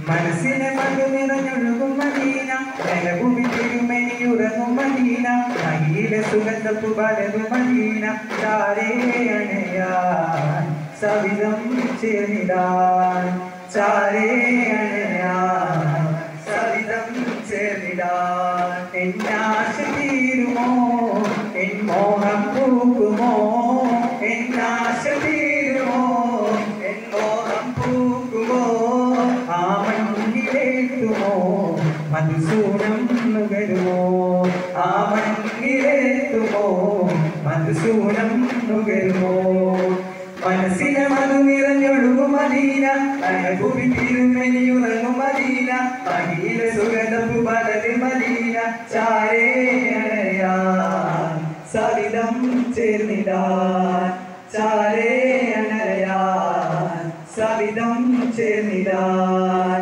മനസ്സിനെ മധു നിറഞ്ഞൊഴുകും മദീന നിലഭൂമി തിരുമനി ഉറങ്ങും മദീന മഹിയിലെ സുഗന്ധപ്പു പലതും മദീന താരേ അണയാൻ സവിധം ചേർന്നിടാൻ ചാരേ അണയാൻ സവിധം ചേർന്നിടാൻ എന്നാശ തീരുമോ എൻ മോഹം പൂക്കുമോ എന്നാശ തീരുമോ എൻ മോഹം പൂക്കുമോ ആ മണ്ണിലെത്തുമോ മധുസൂനം നുകരുമോ ആ മണ്ണിലെത്തുമോ മധുസൂനം നുകരുമോ മനസ്സിലെ മധു നിറഞ്ഞൊഴുകും മദീന അഴകുവി തിരുമനിയുറങ്ങും മദീന മഹിയിലെ സുഗന്ധപ്പു പലത് മദീന ചാരേ അണയാൻ സവിധം ചേർന്നിടാൻ ചാരേ അണയാൻ സവിധം ചേർന്നിടാൻ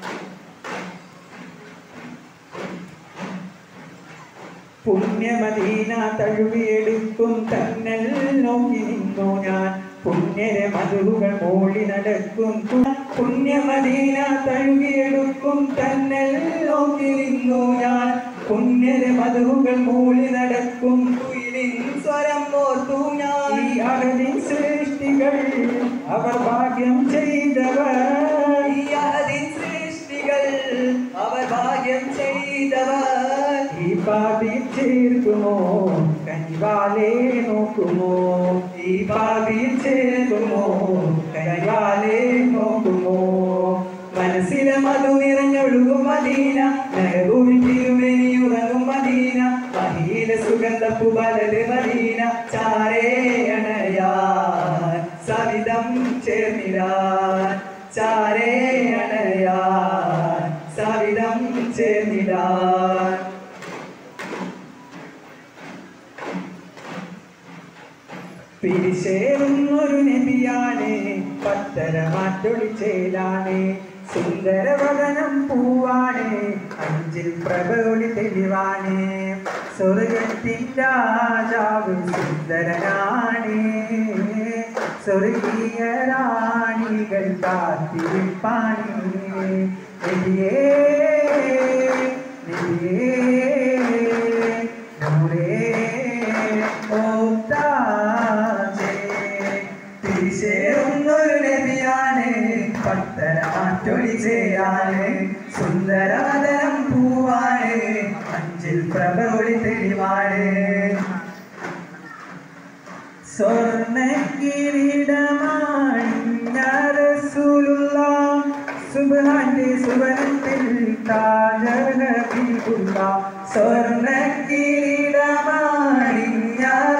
പുണ്യമദീന തഴുകിയെടുക്കും തന്നൽ നോക്കി നിന്നു ഞാൻ പുണ്യര മധുകൾ മോളി നടക്കും പുണ്യമദീന തഴുകിയെടുക്കും തന്നൽ നോക്കി നിന്നു ഞാൻ പുണ്യര മധുകൾ മൂളി നടക്കും കുയിലിൻ സ്വരം ഓർത്തു ഞാൻ ഈ അകലിൻ സൃഷ്ടികൾ അവർ ഭാഗ്യം ചെയ്തവർ ഈ അകലിൻ സൃഷ്ടികൾ അവർ ഭാഗ്യം ചെയ്തവർ ഈ പാതി ചേർക്കുമോ കനിവാലേ നോക്കുമോ ഈ പാതി ചേർക്കുമോ കനിവാലേ നോക്കുമോ മനസ്സിലെ മധു നിറഞ്ഞൊഴുകും മദീന നരഭൂമി തിരുമേനി ഉറങ്ങും മദീന മഹിയിലെ സുഗന്ധപ്പു പലത് മദീന ചാരേ അണയാൻ സവിധം ചേർന്നിടാൻ ചാരേ അണയാൻ സവിധം ചേർന്നിടാൻ പിരിശേറുന്നൊരു നബിയാണ് പത്തര മാറ്റൊളി ചേലാണ് സുന്ദരവദനം പൂവാണ് അഞ്ചിൽ പ്രഭൊളി തെളിവാണ് സ്വർഗത്തിൻ രാജാവ് സുന്ദരനാണ് സ്വർഗീയ റാണികൾ കാത്തിരിപ്പാണ് നബിയേ നബിയേ നൂറേ ഓത്താജേ തിരിച്ചേറുന്നൊരു നബിയാണ് പത്തര മാറ്റൊളി ചെയ്യാന് സുന്ദരവദനം പൂവാണ് അഞ്ചിൽ പ്രഭൊളി തെളിവാണ് സ്വർണ്ണ കിരീടമാണിഞ്ഞ സുബാന്റെ സുവനത്തിൽ താജനബിയുള്ള സ്വർണ്ണ കിരീടമാണിഞ്ഞ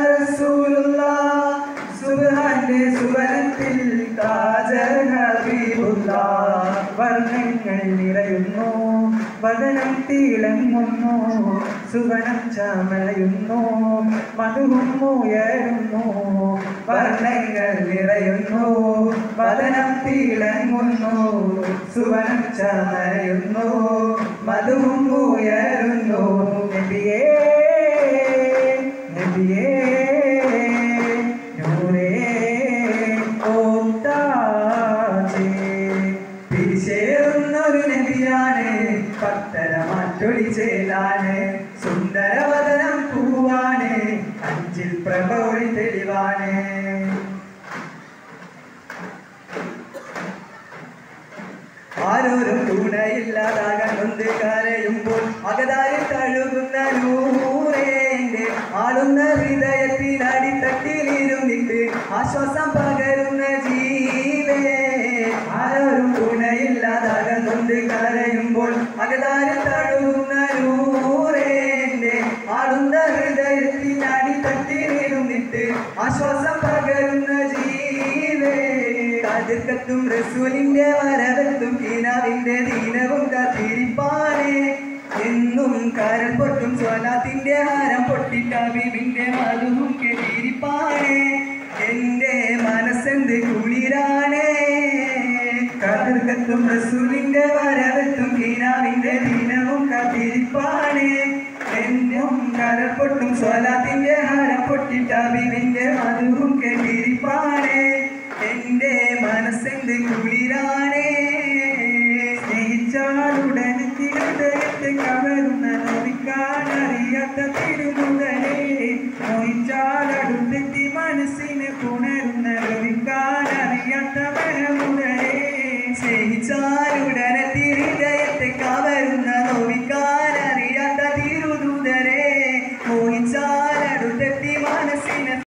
സുബാന്റെ സുവനത്തിൽ താജനബിയുള്ള വർണ്ണങ്ങൾ നിറയുന്നു വദനം തിളങ്ങുന്നു സുവനം ചമയുന്നു മധുവും ഉയരുന്നു വർണ്ണങ്ങൾ നിറയുന്നു വദനം തിളങ്ങുന്നു സുവനം ചമയുന്നു മധുവും ഉയരുന്നു നബിയേ നബിയേ നൂറേ ഓം താജേ തിരിച്ചേറുന്നൊരു നബിയാണ് പത്തര മാറ്റൊളി ചേലാണ് സുന്ദരവദനം പൂവാണ് അഞ്ചിൽ പ്രഭൊളി തെളിവാണ് ആരോരും തുണയില്ലാതാകാൻ നൊന്ത് കരയുമ്പോൾ അകതാരിൽ തഴുകുന്ന നൂറേന്റെ ആളുന്ന ഹൃദയത്തിൽ അടിത്തട്ടിലിരുന്നിട്ട് ആശ്വാസം പകരുന്ന ജീവേ ആരോരും തുണയില്ലാതാകാൻ നൊന്ത് കരയുമ്പോൾ അകതാരിൽ തഴുകുന്ന നൂറേന്റെ ആളുന്ന ഹൃദയത്തിൽ അടിത്തട്ടിലിരുന്നിട്ട് ആശ്വാസം പകരുന്ന ജീവേ കാതിർക്കത്തും റസൂലിന്റെ വരവത്തും കീനാവിന്റെ ദീനവും കാത്തിരിപ്പാനേ എന്നും കരൽ പൊട്ടും സ്വലാത്തിന്റെ ഹാരം പൊട്ടിട്ടാബിബിന്റെ മധുവും കെട്ടിരിപ്പാനേ എന്റെ മനസ്സെന്ത് കുളിരാണേ കാതിർക്കത്തും റസൂലിന്റെ വരവത്തും കീനാവിന്റെ ദീനവും കാത്തിരിപ്പാനേ എന്നും കരൽ പൊട്ടും സ്വലാത്തിന്റെ ഹാരം പൊട്ടിട്ടാബിബിന്റെ മധുവും കെട്ടിരിപ്പാനേ എന്റെ മനസ്സെന്ത് കുളിരാണേ സ്നേഹിച്ച സ്മരിച്ചാലുടനെ തിരുതയത്തെ കവരുന്ന നോവിക്കാനറിയാത്ത തിരുമുതലേ മോഹിച്ചാലടുത്തെത്തി മനസ്സിന് പുണ